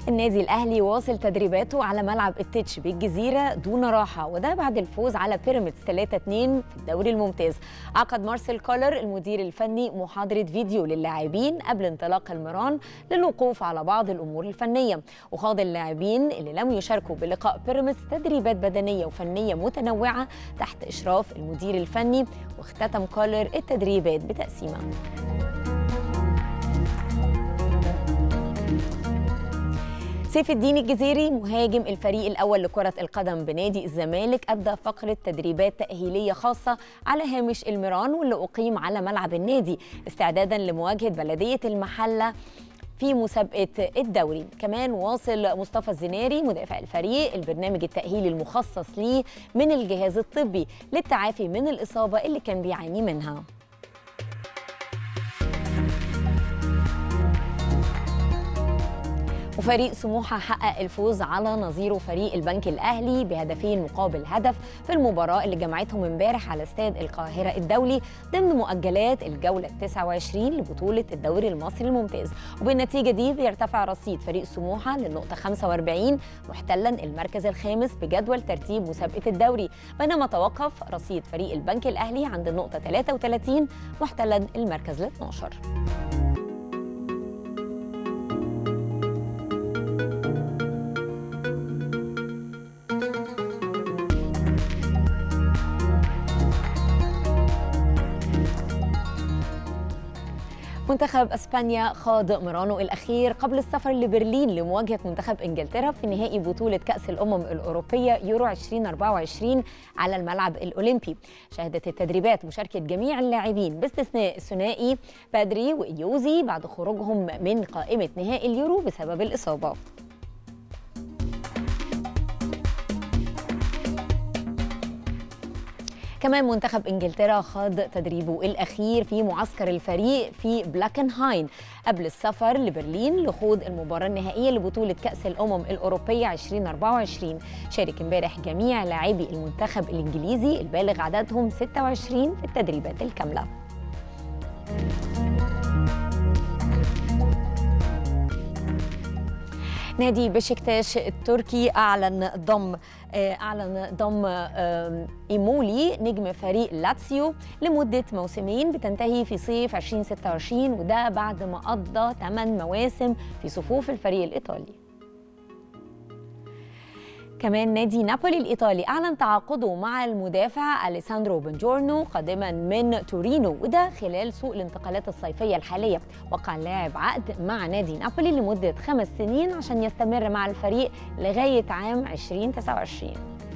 النادي الاهلي واصل تدريباته على ملعب التتش بالجزيره دون راحه وده بعد الفوز على بيراميدز 3-2 في الدوري الممتاز عقد مارسيل كولر المدير الفني محاضره فيديو للاعبين قبل انطلاق المران للوقوف على بعض الامور الفنيه وخاض اللاعبين اللي لم يشاركوا بلقاء بيراميدز تدريبات بدنيه وفنيه متنوعه تحت اشراف المدير الفني واختتم كولر التدريبات بتقسيمه سيف الدين الجزيري مهاجم الفريق الاول لكره القدم بنادي الزمالك ادى فقره تدريبات تاهيليه خاصه على هامش الميران واللي اقيم على ملعب النادي استعدادا لمواجهه بلديه المحله في مسابقة الدوري كمان واصل مصطفى الزناري مدافع الفريق البرنامج التأهيلي المخصص ليه من الجهاز الطبي للتعافي من الإصابة اللي كان بيعاني منها وفريق سموحة حقق الفوز على نظيره فريق البنك الأهلي بهدفين مقابل هدف في المباراة اللي جمعتهم امبارح على استاد القاهرة الدولي ضمن مؤجلات الجولة 29 لبطولة الدوري المصري الممتاز وبالنتيجة دي بيرتفع رصيد فريق سموحة للنقطة 45 محتلا المركز الخامس بجدول ترتيب مسابقة الدوري بينما توقف رصيد فريق البنك الأهلي عند النقطة 33 محتلا المركز ال 12 منتخب اسبانيا خاض مرانه الاخير قبل السفر لبرلين لمواجهه منتخب انجلترا في نهائي بطوله كاس الامم الاوروبيه يورو 2024 على الملعب الاولمبي شهدت التدريبات مشاركه جميع اللاعبين باستثناء الثنائي بادري وايوزي بعد خروجهم من قائمه نهائي اليورو بسبب الاصابه كمان منتخب انجلترا خاض تدريبه الاخير في معسكر الفريق في بلاكنهاين قبل السفر لبرلين لخوض المباراه النهائيه لبطوله كاس الامم الاوروبيه 2024 شارك امبارح جميع لاعبي المنتخب الانجليزي البالغ عددهم 26 في التدريبات الكامله نادي بشكتاش التركي اعلن ضم اعلن ضم ايمولي نجم فريق لاتسيو لمده موسمين بتنتهي في صيف 2026 وده بعد ما قضى 8 مواسم في صفوف الفريق الايطالي كمان نادي نابولي الإيطالي أعلن تعاقده مع المدافع أليساندرو بنجورنو قادما من تورينو وده خلال سوق الانتقالات الصيفية الحالية وقع اللاعب عقد مع نادي نابولي لمدة خمس سنين عشان يستمر مع الفريق لغاية عام 2029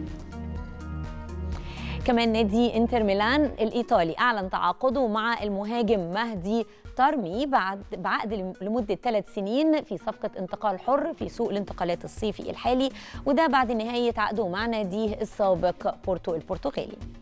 كمان نادي انتر ميلان الايطالي اعلن تعاقده مع المهاجم مهدي ترمي بعد بعقد لمده ثلاث سنين في صفقه انتقال حر في سوق الانتقالات الصيفي الحالي وده بعد نهايه عقده مع ناديه السابق بورتو البرتغالي